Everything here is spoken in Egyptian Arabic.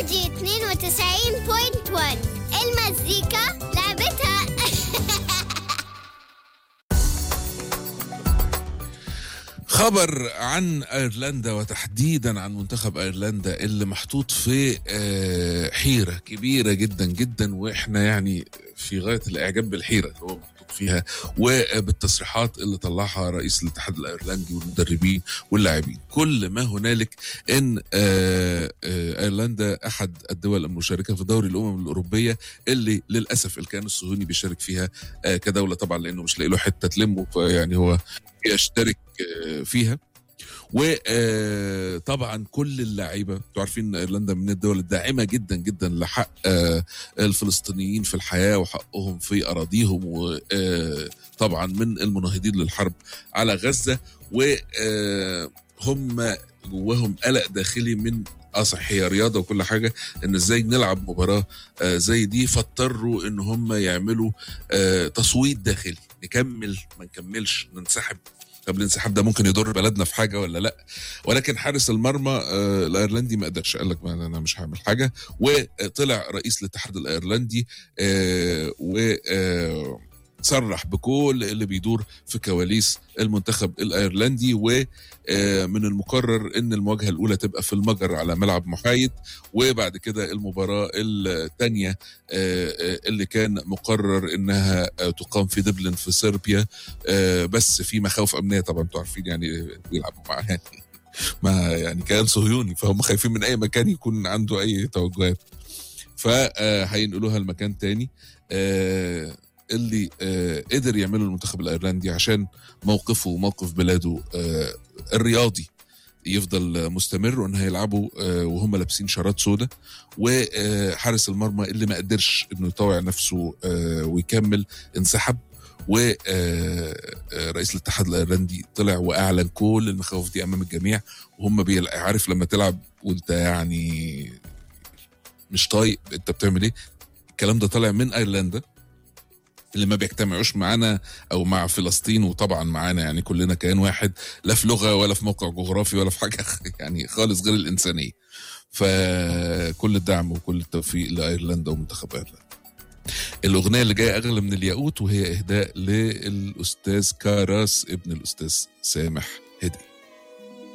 جي 92.1 المزيكا لعبتها خبر عن ايرلندا وتحديدا عن منتخب ايرلندا اللي محطوط في آه، حيره كبيره جدا جدا واحنا يعني في غايه الاعجاب بالحيره اللي هو محطوط فيها وبالتصريحات اللي طلعها رئيس الاتحاد الايرلندي والمدربين واللاعبين كل ما هنالك ان آه، آه، ايرلندا احد الدول المشاركه في دوري الامم الاوروبيه اللي للاسف الكيان الصهيوني بيشارك فيها آه، كدوله طبعا لانه مش لاقي له حته تلمه فيعني هو يشترك آه، فيها وطبعا كل اللعيبه انتوا عارفين ان ايرلندا من الدول الداعمه جدا جدا لحق آه، الفلسطينيين في الحياه وحقهم في اراضيهم وطبعا من المناهضين للحرب على غزه وهم جواهم قلق داخلي من اه صحيح هي رياضه وكل حاجه ان ازاي نلعب مباراه آه، زي دي فاضطروا ان هم يعملوا آه، تصويت داخلي نكمل ما نكملش ننسحب طب الانسحاب ده ممكن يضر بلدنا في حاجه ولا لا ولكن حارس المرمى آه الايرلندي ما قدرش قال لك ما انا مش هعمل حاجه وطلع رئيس الاتحاد الايرلندي آه و آه صرح بكل اللي بيدور في كواليس المنتخب الايرلندي ومن المقرر ان المواجهه الاولى تبقى في المجر على ملعب محايد وبعد كده المباراه الثانيه اللي كان مقرر انها آه، تقام في دبلن في صربيا آه، بس في مخاوف امنيه طبعا انتوا عارفين يعني بيلعبوا مع يعني ما يعني كيان صهيوني فهم خايفين من اي مكان يكون عنده اي توجهات فهينقلوها لمكان تاني آه، اللي آه، قدر يعمله المنتخب الايرلندي عشان موقفه وموقف بلاده آه، الرياضي يفضل مستمر وان هيلعبوا آه، وهم لابسين شارات سودا وحارس المرمى اللي ما قدرش انه يطوع نفسه آه، ويكمل انسحب ورئيس الاتحاد الايرلندي طلع واعلن كل المخاوف دي امام الجميع وهم بيل- عارف لما تلعب وانت يعني مش طايق انت بتعمل ايه الكلام ده طالع من ايرلندا اللي ما بيجتمعوش معانا او مع فلسطين وطبعا معانا يعني كلنا كيان واحد لا في لغه ولا في موقع جغرافي ولا في حاجه يعني خالص غير الانسانيه فكل الدعم وكل التوفيق لايرلندا ومنتخب ايرلندا الاغنيه اللي جايه اغلى من الياقوت وهي اهداء للاستاذ كاراس ابن الاستاذ سامح هدي